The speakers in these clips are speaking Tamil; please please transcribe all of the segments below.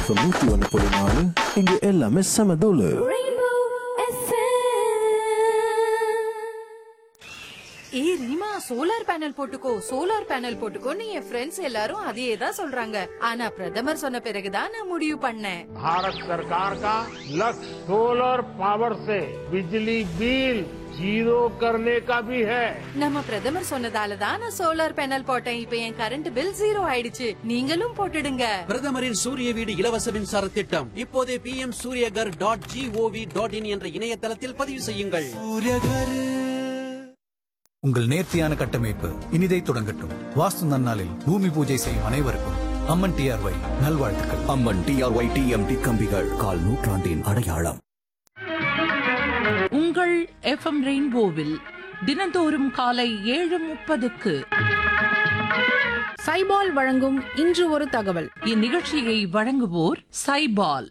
எஃப்எம் நூத்தி ஒன்று புள்ளி நாலு இங்க எல்லாமே செம தூளு Rainbow FM. ஏய் ரீமா சோலார் பேனல் போட்டுக்கோ சோலார் பேனல் போட்டுக்கோன்னு என் ஃப்ரெண்ட்ஸ் எல்லாரும் அதையே தான் சொல்றாங்க ஆனா பிரதமர் சொன்ன பிறகுதான் நான் முடிவு பண்ணேன் भारत सरकार का लक्ष्य सोलर पावर से बिजली बिल जीरो करने का भी है நம்ம பிரதமர் சொன்னதால தான் நான் சோலார் பேனல் போட்டேன் இப்ப என் கரண்ட் பில் ஜீரோ ஆயிடுச்சு நீங்களும் போட்டுடுங்க பிரதமரின் சூரிய வீடு இலவச மின்சார திட்டம் இப்போதே P M Suryaghar dot GOV dot in என்ற இணையதளத்தில் பதிவு செய்யுங்கள் உங்கள் நேர்த்தியான கட்டமைப்பு இனிதை தொடங்கட்டும் வாஸ்து நன்னாளில் பூமி பூஜை செய்யும் அனைவருக்கும் அம்மன் டிஆர்ஒய் நல்வாழ்த்துக்கள் அம்மன் டிஆர்ஒய் டிஎம்டி கம்பிகள் கால் நூற்றாண்டின் அடையாளம் உங்கள் எஃப்எம் ரெயின்போவில் தினந்தோறும் காலை ஏழு முப்பதுக்கு சைபால் வழங்கும் இன்று ஒரு தகவல் இந்நிகழ்ச்சியை வழங்குவோர் சைபால்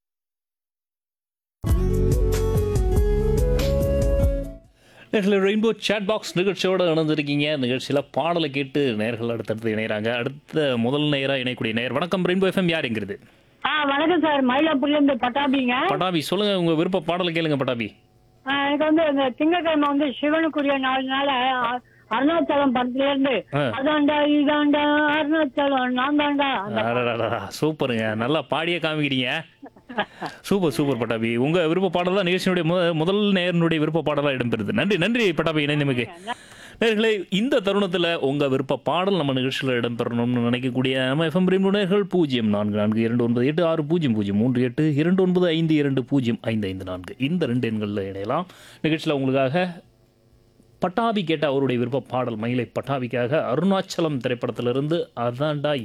நேரில் ரெயின்போ சேட் பாக்ஸ் நிகழ்ச்சியோடு இணைஞ்சிருக்கீங்க நிகழ்ச்சியில் பாடலை கேட்டு நேர்கள் அடுத்தடுத்து இணைகிறாங்க அடுத்த முதல் நேராக இணையக்கூடிய நேர் வணக்கம் ரெயின்போ எஃப்எம் யாருங்கிறது ஆ வணக்கம் சார் மயிலாப்பூர்ல இருந்து பட்டாபிங்க பட்டாபி சொல்லுங்க உங்க விருப்ப பாடலை கேளுங்க பட்டாபி ஆ, எனக்கு வந்து இந்த திங்கட்கிழமை வந்து சிவனுக்குரிய நாளுனால அ- அருணாச்சலம் படத்துல இருந்து ஆ. அதாண்டா இதாண்டா அருணாச்சலம் நான் தாண்டா அந்த அடடடடா, சூப்பருங்க நல்லா பாடியே காமிக்கிறீங்க சூப்பர் சூப்பர் பட்டாபி உங்க விருப்ப பாடல் தான் நிகழ்ச்சியினுடைய முத- முதல் நேரனுடைய விருப்ப பாடலாக இடம்பெறுது நன்றி நன்றி பட்டாபி இணைந்தமைக்கு நேர்களே இந்த தருணத்தில் உங்க விருப்ப பாடல் நம்ம நிகழ்ச்சியில் இடம்பெறணும்னு நினைக்கக்கூடிய நம்ம எஃப்எம் நேர்கள் பூஜ்ஜியம் நான்கு நான்கு இரண்டு ஒன்பது எட்டு ஆறு பூஜ்ஜியம் பூஜ்ஜியம் மூன்று எட்டு இரண்டு ஒன்பது ஐந்து இரண்டு பூஜ்ஜியம் ஐந்து ஐந்து நான்கு இந்த ரெண்டு எண்களில் இணையலாம் நிகழ்ச்சியில் உங்களுக்காக பட்டாபி கேட்ட அவருடைய விருப்ப பாடல் மயிலை பட்டாபிக்காக அருணாச்சலம் திரைப்படத்திலிருந்து அதாண்டா